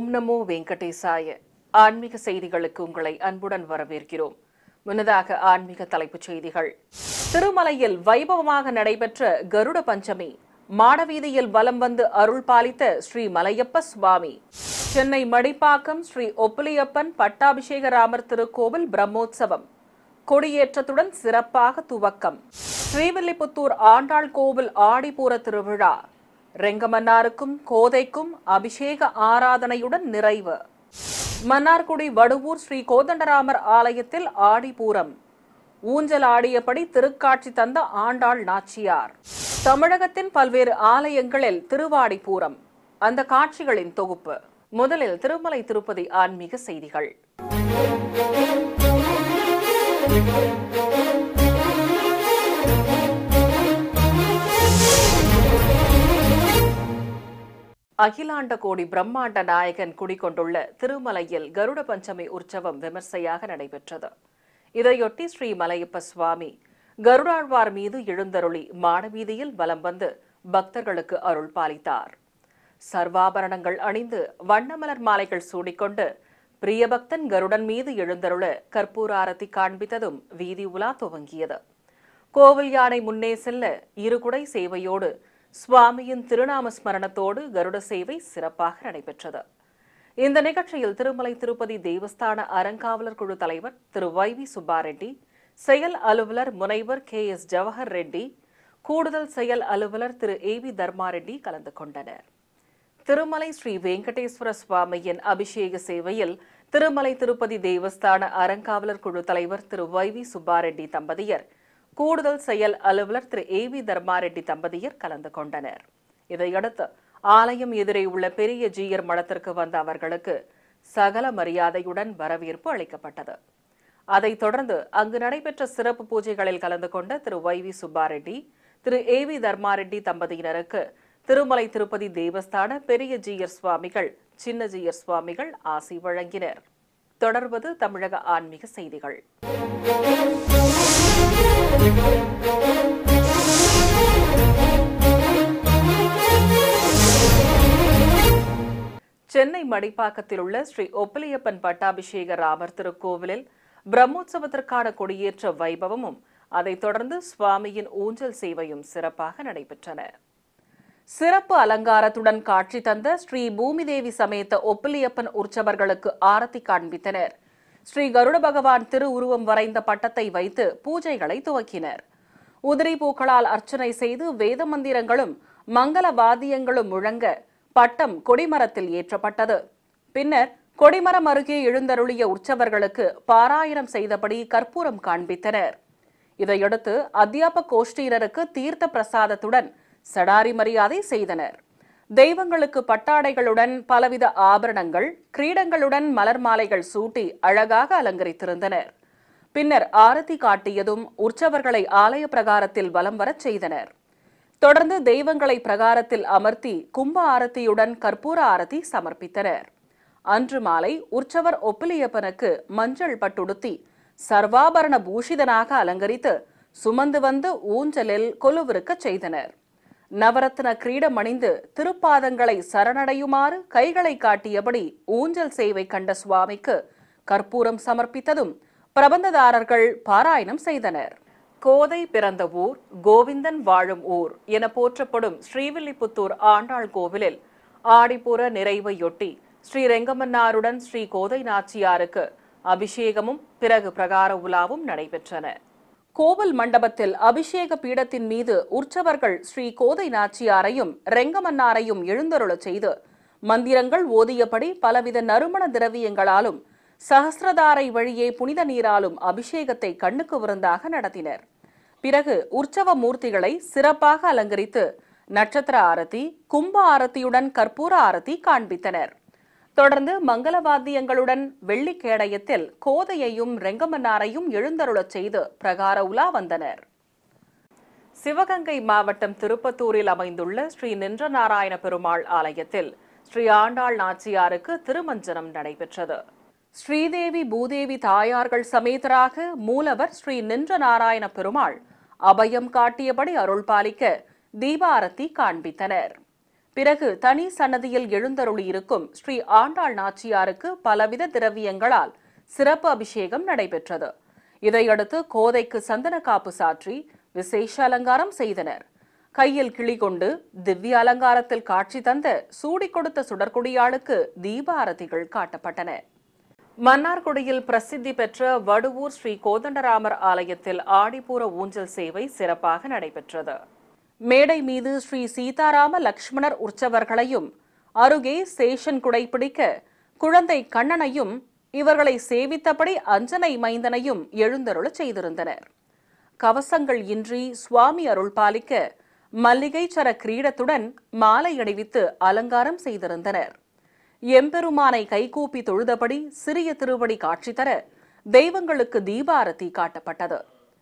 ஓம் நமோ வெங்கடேசாய ஆன்மீக செய்திகளுக்கு உங்களை அன்புடன் வரவேற்கிறோம் முன்னதாக ஆன்மீக தலைப்புச் செய்திகள் திருமலையில் வைபவமாக நடைபெற்ற கருட பஞ்சமி மாடவீதியில் வலம் வந்து அருள் பாலித்த ஸ்ரீ மலையப்ப சுவாமி சென்னை மடிப்பாக்கம் ஸ்ரீ ஒப்புலியப்பன் பட்டாபிஷேக ராமர் திருக்கோவில் பிரம்மோற்சவம் கொடியேற்றத்துடன் சிறப்பாக துவக்கம் ஸ்ரீவில்லிபுத்தூர் ஆண்டாள் கோவில் ஆடிப்பூர திருவிழா ரெங்கமன்னாருக்கும் கோதைக்கும் அபிஷேக ஆராதனையுடன் நிறைவு மன்னார்குடி வடுவூர் ஸ்ரீ கோதண்டராமர் ஆலயத்தில் ஆடிப்பூரம் ஊஞ்சல் ஆடியபடி திருக்காட்சி தந்த ஆண்டாள் நாச்சியார் தமிழகத்தின் பல்வேறு ஆலயங்களில் திருவாடிப்பூரம் அந்த காட்சிகளின் தொகுப்பு முதலில் திருமலை திருப்பதி ஆன்மீக செய்திகள் அகிலாண்ட கோடி பிரம்மாண்ட நாயகன் குடிகொண்டுள்ள திருமலையில் கருட பஞ்சமி உற்சவம் விமர்சையாக நடைபெற்றது இதையொட்டி ஸ்ரீ மலையப்ப சுவாமி கருடாழ்வார் மீது எழுந்தருளி மாடவீதியில் வலம் வந்து பக்தர்களுக்கு அருள் பாலித்தார் சர்வாபரணங்கள் அணிந்து வண்ணமலர் மாலைகள் சூடிக்கொண்டு பிரியபக்தன் கருடன் மீது எழுந்தருள கற்பூர ஆரத்தி காண்பித்ததும் வீதி உலா துவங்கியது கோவில் யானை முன்னே செல்ல இருகுடை சேவையோடு சுவாமியின் திருநாம ஸ்மரணத்தோடு கருட சேவை சிறப்பாக நடைபெற்றது இந்த நிகழ்ச்சியில் திருமலை திருப்பதி தேவஸ்தான அறங்காவலர் குழு தலைவர் திரு வை வி சுப்பாரெட்டி செயல் அலுவலர் முனைவர் கே எஸ் ஜவஹர் ரெட்டி கூடுதல் செயல் அலுவலர் திரு ஏ வி தர்மாரெட்டி கலந்து கொண்டனர் திருமலை ஸ்ரீ வெங்கடேஸ்வர சுவாமியின் அபிஷேக சேவையில் திருமலை திருப்பதி தேவஸ்தான அறங்காவலர் குழு தலைவர் திரு வை வி சுப்பாரெட்டி தம்பதியர் கூடுதல் செயல் அலுவலர் திரு ஏ வி தர்மாரெட்டி தம்பதியர் கலந்து கொண்டனர் இதையடுத்து ஆலயம் எதிரே உள்ள பெரிய ஜீயர் மடத்திற்கு வந்த அவர்களுக்கு சகல மரியாதையுடன் வரவேற்பு அளிக்கப்பட்டது அதைத் தொடர்ந்து அங்கு நடைபெற்ற சிறப்பு பூஜைகளில் கலந்து கொண்ட திரு வை வி சுப்பாரெட்டி திரு ஏ வி தர்மாரெட்டி தம்பதியினருக்கு திருமலை திருப்பதி தேவஸ்தான பெரிய ஜீயர் சுவாமிகள் சின்ன ஜீயர் சுவாமிகள் ஆசி வழங்கினர் தொடர்வது தமிழக ஆன்மீக செய்திகள் சென்னை மடிப்பாக்கத்தில் உள்ள ஸ்ரீ ஒப்பிலியப்பன் பட்டாபிஷேக ராமர் திருக்கோவிலில் பிரம்மோற்சவத்திற்கான கொடியேற்ற வைபவமும் அதைத் தொடர்ந்து சுவாமியின் ஊஞ்சல் சேவையும் சிறப்பாக நடைபெற்றன சிறப்பு அலங்காரத்துடன் காட்சி தந்த ஸ்ரீ பூமிதேவி சமேத ஒப்பிலியப்பன் உற்சவர்களுக்கு ஆரத்தி காண்பித்தனர் ஸ்ரீ கருட பகவான் திரு உருவம் வரைந்த பட்டத்தை வைத்து பூஜைகளை துவக்கினர் உதிரி பூக்களால் அர்ச்சனை செய்து வேத மந்திரங்களும் மங்கள வாத்தியங்களும் முழங்க பட்டம் கொடிமரத்தில் ஏற்றப்பட்டது பின்னர் கொடிமரம் அருகே எழுந்தருளிய உற்சவர்களுக்கு பாராயணம் செய்தபடி கற்பூரம் காண்பித்தனர் இதையடுத்து அத்தியாப கோஷ்டீரருக்கு தீர்த்த பிரசாதத்துடன் சடாரி மரியாதை செய்தனர் தெய்வங்களுக்கு பட்டாடைகளுடன் பலவித ஆபரணங்கள் கிரீடங்களுடன் மலர் மாலைகள் சூட்டி அழகாக அலங்கரித்திருந்தனர் பின்னர் ஆரத்தி காட்டியதும் உற்சவர்களை ஆலய பிரகாரத்தில் வலம் வரச் செய்தனர் தொடர்ந்து தெய்வங்களை பிரகாரத்தில் அமர்த்தி கும்ப ஆரத்தியுடன் கற்பூர ஆரத்தி சமர்ப்பித்தனர் அன்று மாலை உற்சவர் ஒப்பிலியப்பனுக்கு மஞ்சள் பட்டுடுத்தி சர்வாபரண பூஷிதனாக அலங்கரித்து சுமந்து வந்து ஊஞ்சலில் கொலுவிருக்கச் செய்தனர் நவரத்ன கிரீடம் அணிந்து திருப்பாதங்களை சரணடையுமாறு கைகளை காட்டியபடி ஊஞ்சல் சேவை கண்ட சுவாமிக்கு கற்பூரம் சமர்ப்பித்ததும் பிரபந்ததாரர்கள் பாராயணம் செய்தனர் கோதை பிறந்த ஊர் கோவிந்தன் வாழும் ஊர் என போற்றப்படும் ஸ்ரீவில்லிபுத்தூர் ஆண்டாள் கோவிலில் ஆடிப்புற நிறைவையொட்டி ஸ்ரீ ரெங்கமன்னாருடன் ஸ்ரீ கோதை நாச்சியாருக்கு அபிஷேகமும் பிறகு பிரகார உலாவும் நடைபெற்றன கோவில் மண்டபத்தில் அபிஷேக பீடத்தின் மீது உற்சவர்கள் ஸ்ரீ கோதை நாச்சியாரையும் ரெங்கமன்னாரையும் எழுந்தருளச் செய்து மந்திரங்கள் ஓதியபடி பலவித நறுமண திரவியங்களாலும் சஹசிரதாரை வழியே புனித நீராலும் அபிஷேகத்தை கண்ணுக்கு விருந்தாக நடத்தினர் பிறகு உற்சவ மூர்த்திகளை சிறப்பாக அலங்கரித்து நட்சத்திர ஆரத்தி கும்ப ஆரத்தியுடன் கற்பூர ஆரத்தி காண்பித்தனர் தொடர்ந்து மங்கள வாத்தியங்களுடன் வெள்ளி கேடயத்தில் கோதையையும் ரெங்கமன்னாரையும் எழுந்தருளச் செய்து பிரகார உலா வந்தனர் சிவகங்கை மாவட்டம் திருப்பத்தூரில் அமைந்துள்ள ஸ்ரீ நின்ற நாராயண பெருமாள் ஆலயத்தில் ஸ்ரீ ஆண்டாள் நாச்சியாருக்கு திருமஞ்சனம் நடைபெற்றது ஸ்ரீதேவி பூதேவி தாயார்கள் சமேதராக மூலவர் ஸ்ரீ நின்ற நாராயண பெருமாள் அபயம் காட்டியபடி அருள் பாலிக்க தீபாரத்தி காண்பித்தனர் பிறகு தனி சன்னதியில் எழுந்தருளியிருக்கும் ஸ்ரீ ஆண்டாள் நாச்சியாருக்கு பலவித திரவியங்களால் சிறப்பு அபிஷேகம் நடைபெற்றது இதையடுத்து கோதைக்கு சந்தன காப்பு சாற்றி விசேஷ அலங்காரம் செய்தனர் கையில் கிளி கொண்டு திவ்ய அலங்காரத்தில் காட்சி தந்த சூடி கொடுத்த சுடற்குடியாளுக்கு தீப ஆரத்திகள் காட்டப்பட்டன மன்னார்குடியில் பிரசித்தி பெற்ற வடுவூர் ஸ்ரீ கோதண்டராமர் ஆலயத்தில் ஆடிப்பூர ஊஞ்சல் சேவை சிறப்பாக நடைபெற்றது மேடை மீது ஸ்ரீ சீதாராம லக்ஷ்மணர் உற்சவர்களையும் அருகே சேஷன் குடைப்பிடிக்க குழந்தை கண்ணனையும் இவர்களை சேவித்தபடி அஞ்சனை மைந்தனையும் எழுந்தருளச் செய்திருந்தனர் கவசங்கள் இன்றி சுவாமி அருள் பாலிக்க மல்லிகை சர கிரீடத்துடன் மாலை அணிவித்து அலங்காரம் செய்திருந்தனர் எம்பெருமானை கைகூப்பி தொழுதபடி சிறிய திருவடி காட்சி தர தெய்வங்களுக்கு தீபாரதி காட்டப்பட்டது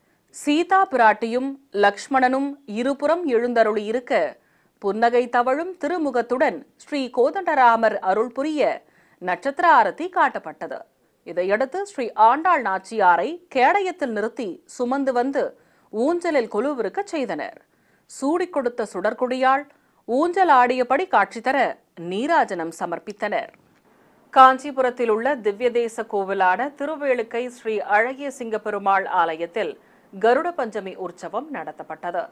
சீதா பிராட்டியும் லக்ஷ்மணனும் இருபுறம் எழுந்தருளி இருக்க புன்னகை தவழும் திருமுகத்துடன் ஸ்ரீ கோதண்டராமர் அருள் புரிய நட்சத்திர ஆரத்தி காட்டப்பட்டது இதையடுத்து ஸ்ரீ ஆண்டாள் நாச்சியாரை கேடயத்தில் நிறுத்தி சுமந்து வந்து ஊஞ்சலில் கொலுவிருக்கச் செய்தனர் சூடிக் கொடுத்த சுடற்குடியாள் ஊஞ்சல் ஆடியபடி காட்சி தர நீராஜனம் சமர்ப்பித்தனர் காஞ்சிபுரத்தில் உள்ள திவ்யதேச கோவிலான திருவேளுக்கை ஸ்ரீ அழகிய சிங்க பெருமாள் ஆலயத்தில் கருட பஞ்சமி உற்சவம் நடத்தப்பட்டது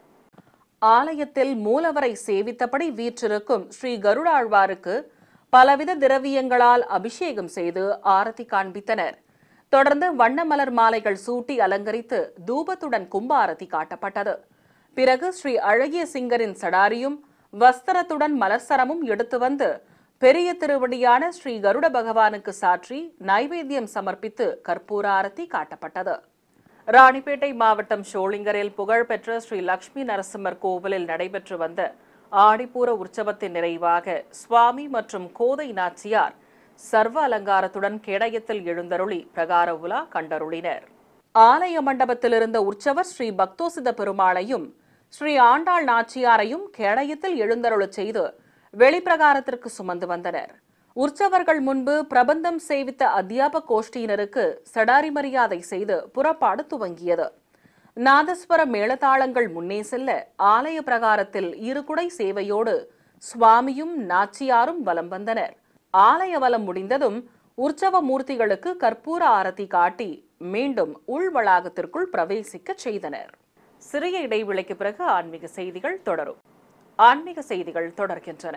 ஆலயத்தில் மூலவரை சேவித்தபடி வீற்றிருக்கும் ஸ்ரீ கருடாழ்வாருக்கு பலவித திரவியங்களால் அபிஷேகம் செய்து ஆரத்தி காண்பித்தனர் தொடர்ந்து வண்ணமலர் மாலைகள் சூட்டி அலங்கரித்து தூபத்துடன் கும்ப ஆரத்தி காட்டப்பட்டது பிறகு ஸ்ரீ அழகிய சிங்கரின் சடாரியும் வஸ்திரத்துடன் மலர்சரமும் எடுத்து வந்து பெரிய திருவடியான ஸ்ரீ கருட பகவானுக்கு சாற்றி நைவேத்தியம் சமர்ப்பித்து கற்பூர ஆரத்தி காட்டப்பட்டது ராணிப்பேட்டை மாவட்டம் ஷோளிங்கரில் புகழ்பெற்ற ஸ்ரீ லக்ஷ்மி நரசிம்மர் கோவிலில் நடைபெற்று வந்த ஆடிப்பூர உற்சவத்தின் நிறைவாக சுவாமி மற்றும் கோதை நாச்சியார் சர்வ அலங்காரத்துடன் கேடயத்தில் எழுந்தருளி பிரகார உலா கண்டருளினர் ஆலய மண்டபத்தில் இருந்த உற்சவர் ஸ்ரீ பக்தோசித பெருமாளையும் ஸ்ரீ ஆண்டாள் நாச்சியாரையும் கேடயத்தில் எழுந்தருளச் செய்து வெளிப்பிரகாரத்திற்கு சுமந்து வந்தனர் உற்சவர்கள் முன்பு பிரபந்தம் சேவித்த அத்தியாப கோஷ்டியினருக்கு சடாரி மரியாதை செய்து புறப்பாடு துவங்கியது நாதஸ்வர மேளதாளங்கள் முன்னே செல்ல ஆலய பிரகாரத்தில் இருகுடை சேவையோடு சுவாமியும் நாச்சியாரும் வலம் வந்தனர் ஆலய வலம் முடிந்ததும் உற்சவ மூர்த்திகளுக்கு கற்பூர ஆரத்தி காட்டி மீண்டும் உள் வளாகத்திற்குள் பிரவேசிக்கச் செய்தனர் சிறிய இடைவெளிக்கு பிறகு ஆன்மீக செய்திகள் தொடரும் ஆன்மீக செய்திகள் தொடர்கின்றன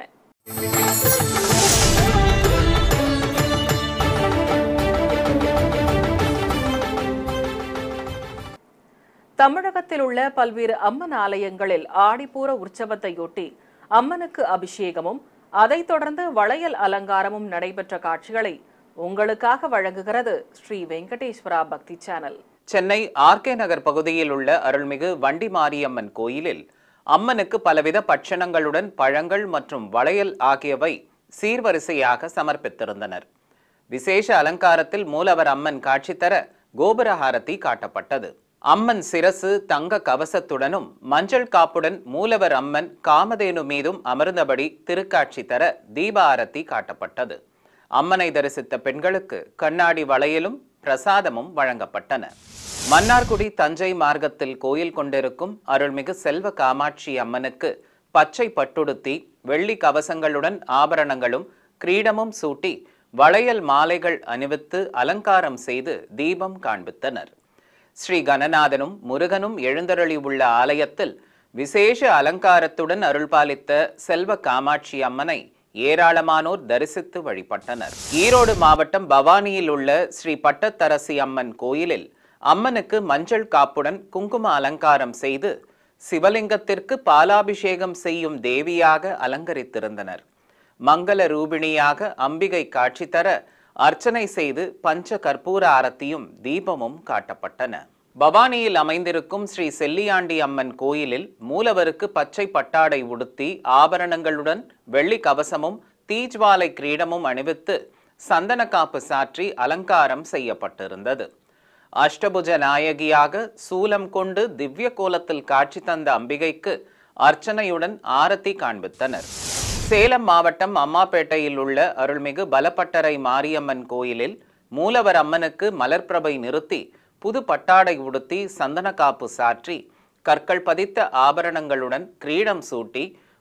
தமிழகத்தில் உள்ள பல்வேறு அம்மன் ஆலயங்களில் ஆடிப்பூர உற்சவத்தையொட்டி அம்மனுக்கு அபிஷேகமும் அதைத் தொடர்ந்து வளையல் அலங்காரமும் நடைபெற்ற காட்சிகளை உங்களுக்காக வழங்குகிறது ஸ்ரீ வெங்கடேஸ்வரா பக்தி சேனல் சென்னை ஆர்கே நகர் பகுதியில் உள்ள அருள்மிகு வண்டி மாரியம்மன் கோயிலில் அம்மனுக்கு பலவித பட்சணங்களுடன் பழங்கள் மற்றும் வளையல் ஆகியவை சீர்வரிசையாக சமர்ப்பித்திருந்தனர் விசேஷ அலங்காரத்தில் மூலவர் அம்மன் காட்சி தர கோபுரஹாரதி காட்டப்பட்டது அம்மன் சிரசு தங்க கவசத்துடனும் மஞ்சள் காப்புடன் மூலவர் அம்மன் காமதேனு மீதும் அமர்ந்தபடி திருக்காட்சி தர தீப ஆரத்தி காட்டப்பட்டது அம்மனை தரிசித்த பெண்களுக்கு கண்ணாடி வளையலும் பிரசாதமும் வழங்கப்பட்டன மன்னார்குடி தஞ்சை மார்க்கத்தில் கோயில் கொண்டிருக்கும் அருள்மிகு செல்வ காமாட்சி அம்மனுக்கு பச்சை பட்டுடுத்தி வெள்ளி கவசங்களுடன் ஆபரணங்களும் கிரீடமும் சூட்டி வளையல் மாலைகள் அணிவித்து அலங்காரம் செய்து தீபம் காண்பித்தனர் ஸ்ரீ கணநாதனும் முருகனும் எழுந்தருளி உள்ள ஆலயத்தில் விசேஷ அலங்காரத்துடன் அருள்பாலித்த செல்வ காமாட்சி அம்மனை ஏராளமானோர் தரிசித்து வழிபட்டனர் ஈரோடு மாவட்டம் பவானியில் உள்ள ஸ்ரீ பட்டத்தரசி அம்மன் கோயிலில் அம்மனுக்கு மஞ்சள் காப்புடன் குங்கும அலங்காரம் செய்து சிவலிங்கத்திற்கு பாலாபிஷேகம் செய்யும் தேவியாக அலங்கரித்திருந்தனர் மங்கள ரூபிணியாக அம்பிகை காட்சி தர அர்ச்சனை செய்து பஞ்ச கற்பூர ஆரத்தியும் தீபமும் காட்டப்பட்டன பவானியில் அமைந்திருக்கும் ஸ்ரீ செல்லியாண்டி அம்மன் கோயிலில் மூலவருக்கு பச்சை பட்டாடை உடுத்தி ஆபரணங்களுடன் வெள்ளி கவசமும் தீஜ்வாலை கிரீடமும் அணிவித்து சந்தன காப்பு சாற்றி அலங்காரம் செய்யப்பட்டிருந்தது அஷ்டபுஜ நாயகியாக சூலம் கொண்டு திவ்ய கோலத்தில் காட்சி தந்த அம்பிகைக்கு அர்ச்சனையுடன் ஆரத்தி காண்பித்தனர் சேலம் மாவட்டம் அம்மாப்பேட்டையில் உள்ள அருள்மிகு பலப்பட்டறை மாரியம்மன் கோயிலில் மூலவர் அம்மனுக்கு மலர்பிரபை நிறுத்தி புது பட்டாடை உடுத்தி சந்தன காப்பு சாற்றி கற்கள் பதித்த ஆபரணங்களுடன் கிரீடம் சூட்டி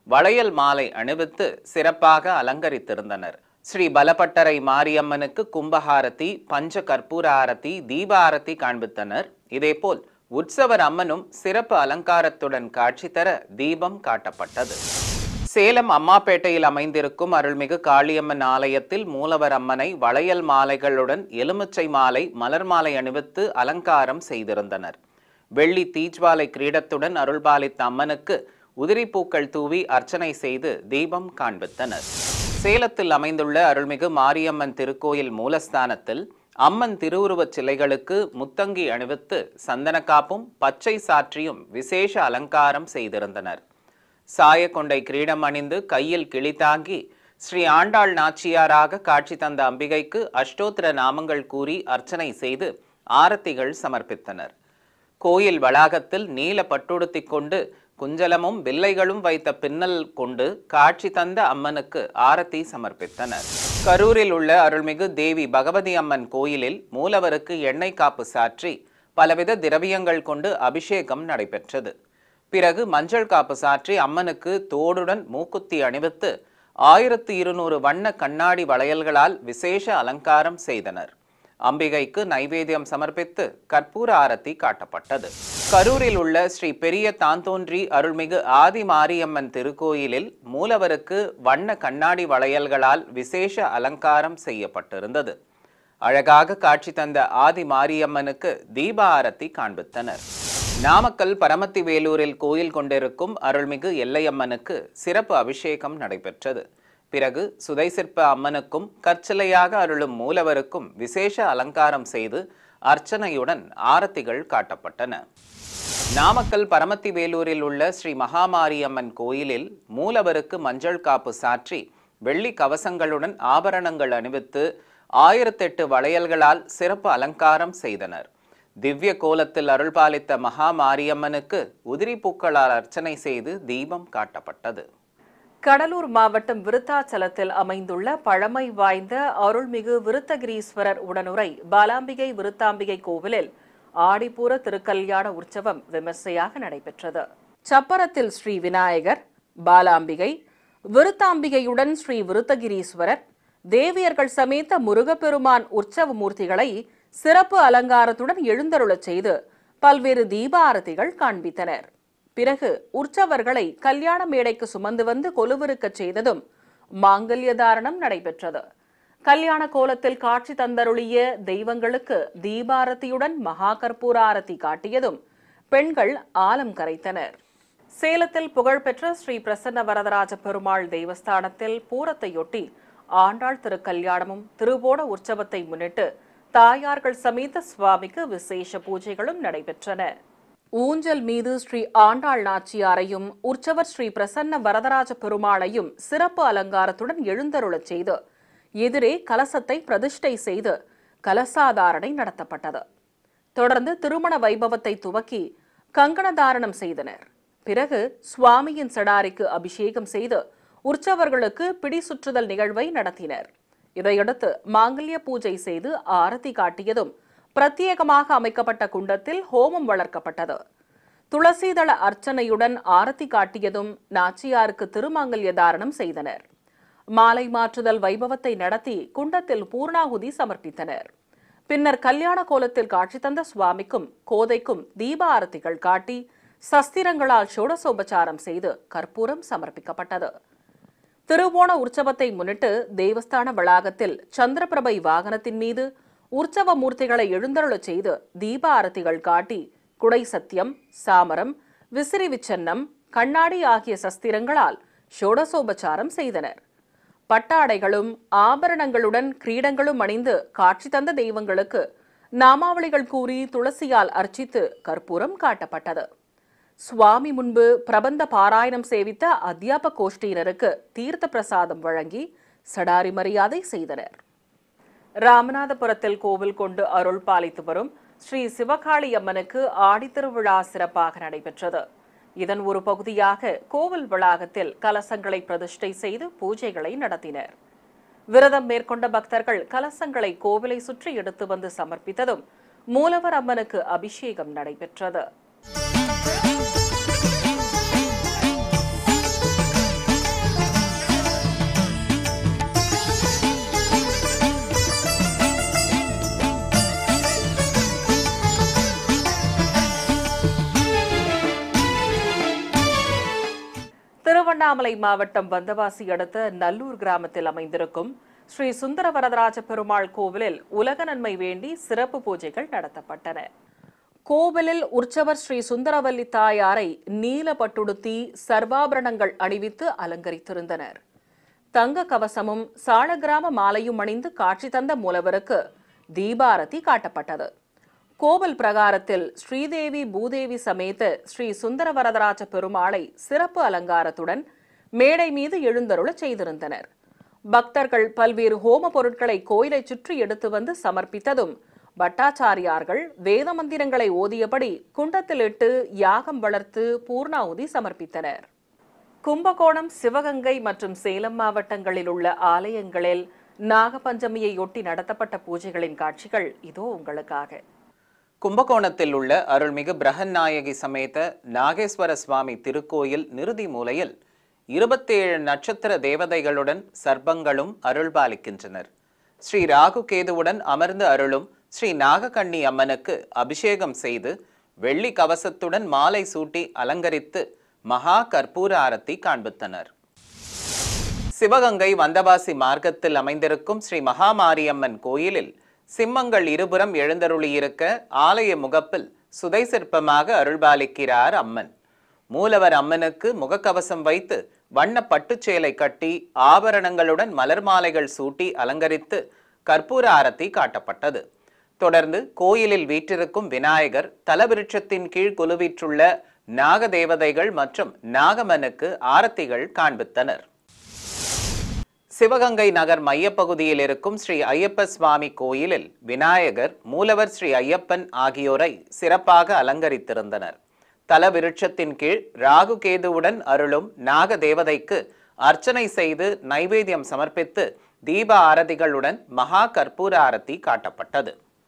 வளையல் மாலை அணிவித்து சிறப்பாக அலங்கரித்திருந்தனர் ஸ்ரீ பலப்பட்டறை மாரியம்மனுக்கு கும்பஹாரதி பஞ்ச கற்பூர ஆரத்தி தீப ஆரத்தி காண்பித்தனர் இதேபோல் உற்சவர் அம்மனும் சிறப்பு அலங்காரத்துடன் காட்சி தர தீபம் காட்டப்பட்டது சேலம் அம்மாப்பேட்டையில் அமைந்திருக்கும் அருள்மிகு காளியம்மன் ஆலயத்தில் மூலவர் அம்மனை வளையல் மாலைகளுடன் எலுமிச்சை மாலை மலர் மாலை அணிவித்து அலங்காரம் செய்திருந்தனர் வெள்ளி தீஜ்வாலை கிரீடத்துடன் அருள்பாலித்த அம்மனுக்கு உதிரிப்பூக்கள் தூவி அர்ச்சனை செய்து தீபம் காண்பித்தனர் சேலத்தில் அமைந்துள்ள அருள்மிகு மாரியம்மன் திருக்கோயில் மூலஸ்தானத்தில் அம்மன் திருவுருவச் சிலைகளுக்கு முத்தங்கி அணிவித்து சந்தனக்காப்பும் பச்சை சாற்றியும் விசேஷ அலங்காரம் செய்திருந்தனர் சாயக்கொண்டை கிரீடம் அணிந்து கையில் கிளி தாங்கி ஸ்ரீ ஆண்டாள் நாச்சியாராக காட்சி தந்த அம்பிகைக்கு அஷ்டோத்திர நாமங்கள் கூறி அர்ச்சனை செய்து ஆரத்திகள் சமர்ப்பித்தனர் கோயில் வளாகத்தில் நீல பட்டுடுத்திக் கொண்டு குஞ்சலமும் வில்லைகளும் வைத்த பின்னல் கொண்டு காட்சி தந்த அம்மனுக்கு ஆரத்தி சமர்ப்பித்தனர் கரூரில் உள்ள அருள்மிகு தேவி பகவதி அம்மன் கோயிலில் மூலவருக்கு எண்ணெய் காப்பு சாற்றி பலவித திரவியங்கள் கொண்டு அபிஷேகம் நடைபெற்றது பிறகு மஞ்சள் காப்பு சாற்றி அம்மனுக்கு தோடுடன் மூக்குத்தி அணிவித்து ஆயிரத்து இருநூறு வண்ண கண்ணாடி வளையல்களால் விசேஷ அலங்காரம் செய்தனர் அம்பிகைக்கு நைவேத்தியம் சமர்ப்பித்து கற்பூர ஆரத்தி காட்டப்பட்டது கரூரில் உள்ள ஸ்ரீ பெரிய தாந்தோன்றி அருள்மிகு ஆதி மாரியம்மன் திருக்கோயிலில் மூலவருக்கு வண்ண கண்ணாடி வளையல்களால் விசேஷ அலங்காரம் செய்யப்பட்டிருந்தது அழகாக காட்சி தந்த ஆதி மாரியம்மனுக்கு தீப ஆரத்தி காண்பித்தனர் நாமக்கல் பரமத்தி வேலூரில் கோயில் கொண்டிருக்கும் அருள்மிகு எல்லையம்மனுக்கு சிறப்பு அபிஷேகம் நடைபெற்றது பிறகு சுதை சிற்ப அம்மனுக்கும் கற்சிலையாக அருளும் மூலவருக்கும் விசேஷ அலங்காரம் செய்து அர்ச்சனையுடன் ஆரத்திகள் காட்டப்பட்டன நாமக்கல் பரமத்தி வேலூரில் உள்ள ஸ்ரீ மகாமாரியம்மன் கோயிலில் மூலவருக்கு மஞ்சள் காப்பு சாற்றி வெள்ளி கவசங்களுடன் ஆபரணங்கள் அணிவித்து ஆயிரத்தெட்டு வளையல்களால் சிறப்பு அலங்காரம் செய்தனர் திவ்ய கோலத்தில் அருள்பாலித்த மகா மாரியம்மனுக்கு உதிரி பூக்களால் அர்ச்சனை செய்து தீபம் காட்டப்பட்டது கடலூர் மாவட்டம் விருத்தாச்சலத்தில் அமைந்துள்ள பழமை வாய்ந்த அருள்மிகு விருத்தகிரீஸ்வரர் உடனுரை பாலாம்பிகை விருத்தாம்பிகை கோவிலில் ஆடிப்பூர திருக்கல்யாண உற்சவம் விமர்சையாக நடைபெற்றது சப்பரத்தில் ஸ்ரீ விநாயகர் பாலாம்பிகை விருத்தாம்பிகையுடன் ஸ்ரீ விருத்தகிரீஸ்வரர் தேவியர்கள் சமேத முருகப்பெருமான் உற்சவ மூர்த்திகளை சிறப்பு அலங்காரத்துடன் எழுந்தருளச் செய்து பல்வேறு தீபாரதிகள் காண்பித்தனர் பிறகு உற்சவர்களை கல்யாண மேடைக்கு சுமந்து வந்து கொலுவிருக்கச் செய்ததும் மாங்கல்ய தாரணம் நடைபெற்றது கல்யாண கோலத்தில் காட்சி தந்தருளிய தெய்வங்களுக்கு தீபாரதியுடன் மகா கற்பூர ஆரத்தி காட்டியதும் பெண்கள் ஆலம் கரைத்தனர் சேலத்தில் புகழ்பெற்ற ஸ்ரீ பிரசன்ன வரதராஜ பெருமாள் தேவஸ்தானத்தில் பூரத்தையொட்டி ஆண்டாள் திருக்கல்யாணமும் திருவோண உற்சவத்தை முன்னிட்டு தாயார்கள் சமேத சுவாமிக்கு விசேஷ பூஜைகளும் நடைபெற்றன ஊஞ்சல் மீது ஸ்ரீ ஆண்டாள் நாச்சியாரையும் உற்சவர் ஸ்ரீ பிரசன்ன வரதராஜ பெருமாளையும் சிறப்பு அலங்காரத்துடன் எழுந்தருளச் செய்து எதிரே கலசத்தை பிரதிஷ்டை செய்து கலசாதாரணை நடத்தப்பட்டது தொடர்ந்து திருமண வைபவத்தை துவக்கி கங்கணதாரணம் செய்தனர் பிறகு சுவாமியின் சடாரிக்கு அபிஷேகம் செய்து உற்சவர்களுக்கு பிடி சுற்றுதல் நிகழ்வை நடத்தினர் இதையடுத்து மாங்கல்ய பூஜை செய்து ஆரத்தி காட்டியதும் பிரத்யேகமாக அமைக்கப்பட்ட குண்டத்தில் ஹோமம் வளர்க்கப்பட்டது துளசிதள அர்ச்சனையுடன் ஆரத்தி காட்டியதும் நாச்சியாருக்கு திருமாங்கல்ய தாரணம் செய்தனர் மாலை மாற்றுதல் வைபவத்தை நடத்தி குண்டத்தில் பூர்ணாகுதி சமர்ப்பித்தனர் பின்னர் கல்யாண கோலத்தில் காட்சி தந்த சுவாமிக்கும் கோதைக்கும் தீப ஆரத்திகள் காட்டி சஸ்திரங்களால் ஷோடசோபச்சாரம் செய்து கற்பூரம் சமர்ப்பிக்கப்பட்டது திருவோண உற்சவத்தை முன்னிட்டு தேவஸ்தான வளாகத்தில் சந்திரபிரபை வாகனத்தின் மீது உற்சவ மூர்த்திகளை எழுந்தருளச் செய்து தீப ஆரத்திகள் காட்டி குடை சத்தியம் சாமரம் விசிறி விச்சன்னம் கண்ணாடி ஆகிய சஸ்திரங்களால் ஷோடசோபச்சாரம் செய்தனர் பட்டாடைகளும் ஆபரணங்களுடன் கிரீடங்களும் அணிந்து காட்சி தந்த தெய்வங்களுக்கு நாமாவளிகள் கூறி துளசியால் அர்ச்சித்து கற்பூரம் காட்டப்பட்டது சுவாமி முன்பு பிரபந்த பாராயணம் சேவித்த அத்தியாப கோஷ்டியினருக்கு தீர்த்த பிரசாதம் வழங்கி சடாரி மரியாதை செய்தனர் ராமநாதபுரத்தில் கோவில் கொண்டு அருள் பாலித்து வரும் ஸ்ரீ சிவகாளி அம்மனுக்கு ஆடித்திருவிழா சிறப்பாக நடைபெற்றது இதன் ஒரு பகுதியாக கோவில் வளாகத்தில் கலசங்களை பிரதிஷ்டை செய்து பூஜைகளை நடத்தினர் விரதம் மேற்கொண்ட பக்தர்கள் கலசங்களை கோவிலை சுற்றி எடுத்து வந்து சமர்ப்பித்ததும் மூலவர் அம்மனுக்கு அபிஷேகம் நடைபெற்றது திருவண்ணாமலை மாவட்டம் வந்தவாசி அடுத்த நல்லூர் கிராமத்தில் அமைந்திருக்கும் ஸ்ரீ சுந்தர வரதராஜ பெருமாள் கோவிலில் உலக நன்மை வேண்டி சிறப்பு பூஜைகள் நடத்தப்பட்டன கோவிலில் உற்சவர் ஸ்ரீ சுந்தரவல்லி தாயாரை நீல பட்டுடுத்தி சர்வாபரணங்கள் அணிவித்து அலங்கரித்திருந்தனர் தங்க கவசமும் சாலகிராம மாலையும் அணிந்து காட்சி தந்த மூலவருக்கு தீபாரதி காட்டப்பட்டது கோவில் பிரகாரத்தில் ஸ்ரீதேவி பூதேவி சமேத ஸ்ரீ சுந்தர வரதராஜ பெருமாளை சிறப்பு அலங்காரத்துடன் மேடை மீது எழுந்தருளச் செய்திருந்தனர் பக்தர்கள் பல்வேறு ஹோம பொருட்களை கோயிலை சுற்றி எடுத்து வந்து சமர்ப்பித்ததும் பட்டாச்சாரியார்கள் வேத மந்திரங்களை ஓதியபடி குண்டத்தில் இட்டு யாகம் வளர்த்து பூர்ணாகுதி சமர்ப்பித்தனர் கும்பகோணம் சிவகங்கை மற்றும் சேலம் மாவட்டங்களில் உள்ள ஆலயங்களில் நாகபஞ்சமியையொட்டி நடத்தப்பட்ட பூஜைகளின் காட்சிகள் இதோ உங்களுக்காக கும்பகோணத்தில் உள்ள அருள்மிகு பிரகன்நாயகி சமேத நாகேஸ்வர சுவாமி திருக்கோயில் நிருதி மூலையில் இருபத்தேழு நட்சத்திர தேவதைகளுடன் சர்ப்பங்களும் அருள்பாலிக்கின்றனர் ஸ்ரீ ராகு கேதுவுடன் அமர்ந்து அருளும் ஸ்ரீ நாகக்கண்ணி அம்மனுக்கு அபிஷேகம் செய்து வெள்ளி கவசத்துடன் மாலை சூட்டி அலங்கரித்து மகா கற்பூர ஆரத்தி காண்பித்தனர் சிவகங்கை வந்தவாசி மார்க்கத்தில் அமைந்திருக்கும் ஸ்ரீ மகாமாரியம்மன் கோயிலில் சிம்மங்கள் இருபுறம் எழுந்தருளியிருக்க ஆலய முகப்பில் சுதை சிற்பமாக அருள்பாலிக்கிறார் அம்மன் மூலவர் அம்மனுக்கு முகக்கவசம் வைத்து வண்ண பட்டுச்சேலை கட்டி ஆபரணங்களுடன் மலர் மாலைகள் சூட்டி அலங்கரித்து கற்பூர ஆரத்தி காட்டப்பட்டது தொடர்ந்து கோயிலில் வீற்றிருக்கும் விநாயகர் தலவிருட்சத்தின் கீழ் குலுவிற்றுள்ள நாகதேவதைகள் மற்றும் நாகமனுக்கு ஆரத்திகள் காண்பித்தனர் சிவகங்கை நகர் மையப்பகுதியில் இருக்கும் ஸ்ரீ ஐயப்ப சுவாமி கோயிலில் விநாயகர் மூலவர் ஸ்ரீ ஐயப்பன் ஆகியோரை சிறப்பாக அலங்கரித்திருந்தனர் தல விருட்சத்தின் கீழ் ராகு கேதுவுடன் அருளும் நாக தேவதைக்கு அர்ச்சனை செய்து நைவேத்தியம் சமர்ப்பித்து தீப ஆரதிகளுடன் மகா கற்பூர ஆரத்தி காட்டப்பட்டது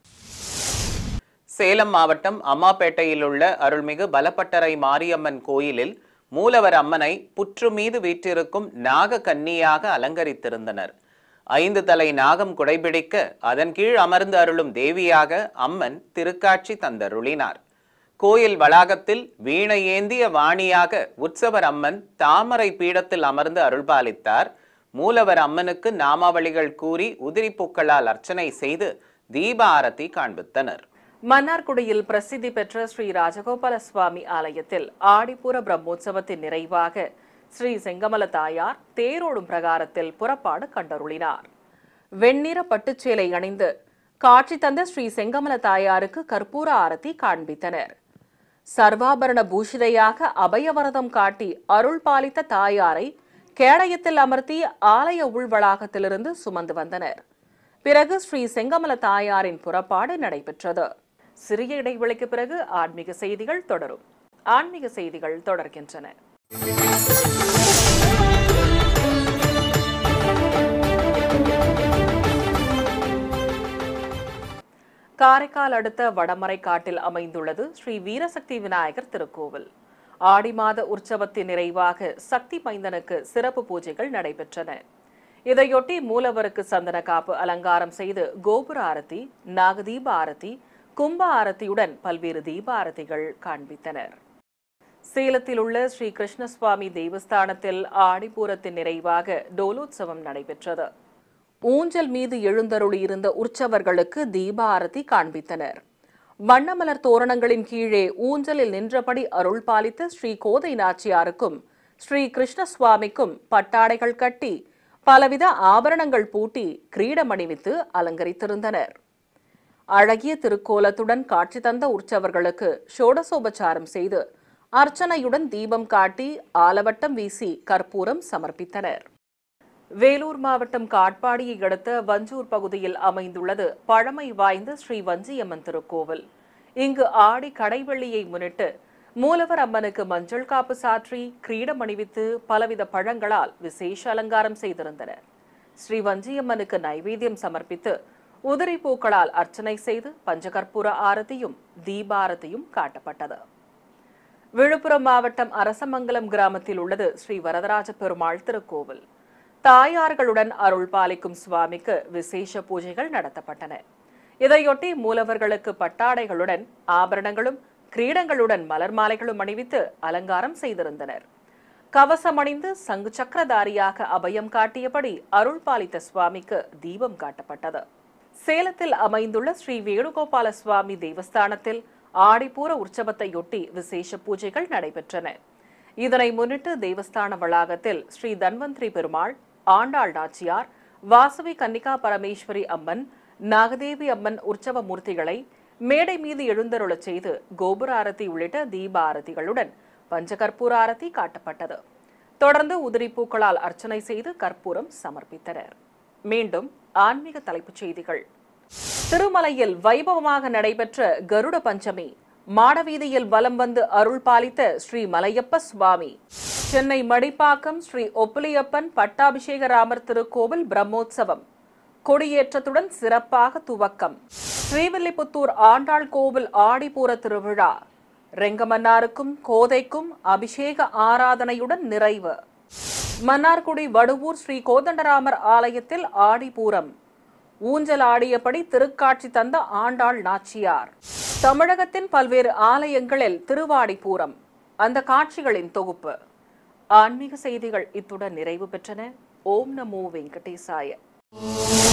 சேலம் மாவட்டம் அம்மாப்பேட்டையில் உள்ள அருள்மிகு பலப்பட்டறை மாரியம்மன் கோயிலில் மூலவர் அம்மனை புற்று மீது வீற்றிருக்கும் நாக கன்னியாக அலங்கரித்திருந்தனர் ஐந்து தலை நாகம் குடைபிடிக்க அதன் கீழ் அமர்ந்து அருளும் தேவியாக அம்மன் திருக்காட்சி தந்தருளினார் கோயில் வளாகத்தில் வீணை ஏந்திய வாணியாக உற்சவர் அம்மன் தாமரை பீடத்தில் அமர்ந்து அருள்பாலித்தார் மூலவர் அம்மனுக்கு நாமாவளிகள் கூறி உதிரி பூக்களால் அர்ச்சனை செய்து தீப ஆரத்தி காண்பித்தனர் மன்னார்குடியில் பிரசித்தி பெற்ற ஸ்ரீ ராஜகோபால சுவாமி ஆலயத்தில் ஆடிப்பூர பிரம்மோற்சவத்தின் நிறைவாக ஸ்ரீ செங்கமல தாயார் தேரோடும் பிரகாரத்தில் புறப்பாடு கண்டருளினார் வெண்ணிற பட்டுச்சேலை அணிந்து காட்சி தந்த ஸ்ரீ செங்கமல தாயாருக்கு கற்பூர ஆரத்தி காண்பித்தனர் சர்வாபரண பூஷிதையாக அபயவரதம் காட்டி அருள் பாலித்த தாயாரை கேடயத்தில் அமர்த்தி ஆலய உள்வளாகத்திலிருந்து சுமந்து வந்தனர் பிறகு ஸ்ரீ செங்கமல தாயாரின் புறப்பாடு நடைபெற்றது சிறிய இடைவெளிக்கு பிறகு ஆன்மீக செய்திகள் தொடரும் ஆன்மீக செய்திகள் தொடர்கின்றன காரைக்கால் அடுத்த வடமரை காட்டில் அமைந்துள்ளது ஸ்ரீ வீரசக்தி விநாயகர் திருக்கோவில் ஆடி மாத உற்சவத்தின் நிறைவாக சக்தி மைந்தனுக்கு சிறப்பு பூஜைகள் நடைபெற்றன இதையொட்டி மூலவருக்கு சந்தன காப்பு அலங்காரம் செய்து கோபுர ஆரத்தி நாகதீப ஆரத்தி கும்ப ஆரத்தியுடன் பல்வேறு தீப ஆரத்திகள் காண்பித்தனர் சேலத்தில் உள்ள ஸ்ரீ கிருஷ்ணசுவாமி தேவஸ்தானத்தில் ஆடிப்பூரத்தின் நிறைவாக டோலோத்சவம் நடைபெற்றது ஊஞ்சல் மீது எழுந்தருளியிருந்த உற்சவர்களுக்கு தீப ஆரத்தி காண்பித்தனர் வண்ணமலர் தோரணங்களின் கீழே ஊஞ்சலில் நின்றபடி அருள் பாலித்த ஸ்ரீ கோதை நாச்சியாருக்கும் ஸ்ரீ கிருஷ்ணசுவாமிக்கும் பட்டாடைகள் கட்டி பலவித ஆபரணங்கள் பூட்டி கிரீடம் அணிவித்து அலங்கரித்திருந்தனர் அழகிய திருக்கோலத்துடன் காட்சி தந்த உற்சவர்களுக்கு ஷோடசோபச்சாரம் செய்து அர்ச்சனையுடன் தீபம் காட்டி ஆலவட்டம் வீசி கற்பூரம் சமர்ப்பித்தனர் வேலூர் மாவட்டம் காட்பாடியை அடுத்த வஞ்சூர் பகுதியில் அமைந்துள்ளது பழமை வாய்ந்த ஸ்ரீ வஞ்சியம்மன் திருக்கோவில் இங்கு ஆடி கடைவெள்ளியை முன்னிட்டு மூலவர் அம்மனுக்கு மஞ்சள் காப்பு சாற்றி கிரீடம் அணிவித்து பலவித பழங்களால் விசேஷ அலங்காரம் செய்திருந்தனர் ஸ்ரீ வஞ்சியம்மனுக்கு நைவேத்தியம் சமர்ப்பித்து உதிரி பூக்களால் அர்ச்சனை செய்து பஞ்சகற்பூர ஆரத்தியும் தீபாரத்தியும் காட்டப்பட்டது விழுப்புரம் மாவட்டம் அரசமங்கலம் கிராமத்தில் உள்ளது ஸ்ரீ வரதராஜ பெருமாள் திருக்கோவில் தாயார்களுடன் அருள் பாலிக்கும் சுவாமிக்கு விசேஷ பூஜைகள் நடத்தப்பட்டன இதையொட்டி மூலவர்களுக்கு பட்டாடைகளுடன் ஆபரணங்களும் கிரீடங்களுடன் மலர் மாலைகளும் அணிவித்து அலங்காரம் செய்திருந்தனர் கவசமணிந்து சங்கு சக்கரதாரியாக அபயம் காட்டியபடி அருள் பாலித்த சுவாமிக்கு தீபம் காட்டப்பட்டது சேலத்தில் அமைந்துள்ள ஸ்ரீ வேணுகோபால சுவாமி தேவஸ்தானத்தில் ஆடிப்பூர உற்சவத்தையொட்டி விசேஷ பூஜைகள் நடைபெற்றன இதனை முன்னிட்டு தேவஸ்தான வளாகத்தில் ஸ்ரீ தன்வந்திரி பெருமாள் ஆண்டாள் நாச்சியார் வாசவி கன்னிகா பரமேஸ்வரி அம்மன் நாகதேவி அம்மன் உற்சவ மூர்த்திகளை மேடை மீது எழுந்தருளச் செய்து கோபுர ஆரத்தி உள்ளிட்ட தீப ஆரத்திகளுடன் பஞ்சகற்பூர ஆரத்தி காட்டப்பட்டது தொடர்ந்து உதிரி பூக்களால் அர்ச்சனை செய்து கற்பூரம் சமர்ப்பித்தனர் மீண்டும் ஆன்மீக தலைப்புச் செய்திகள் திருமலையில் வைபவமாக நடைபெற்ற கருட பஞ்சமி மாடவீதியில் வலம் வந்து அருள் பாலித்த ஸ்ரீ மலையப்ப சுவாமி சென்னை மடிப்பாக்கம் ஸ்ரீ ஒப்புலியப்பன் பட்டாபிஷேக ராமர் திருக்கோவில் பிரம்மோற்சவம் கொடியேற்றத்துடன் சிறப்பாக துவக்கம் ஸ்ரீவில்லிபுத்தூர் ஆண்டாள் கோவில் ஆடிப்பூர திருவிழா ரெங்கமன்னாருக்கும் கோதைக்கும் அபிஷேக ஆராதனையுடன் நிறைவு மன்னார்குடி வடுவூர் ஸ்ரீ கோதண்டராமர் ஆலயத்தில் ஆடிப்பூரம் ஊஞ்சல் ஆடியபடி திருக்காட்சி தந்த ஆண்டாள் நாச்சியார் தமிழகத்தின் பல்வேறு ஆலயங்களில் திருவாடிப்பூரம் அந்த காட்சிகளின் தொகுப்பு ஆன்மீக செய்திகள் இத்துடன் நிறைவு பெற்றன ஓம் நமோ வெங்கடேசாய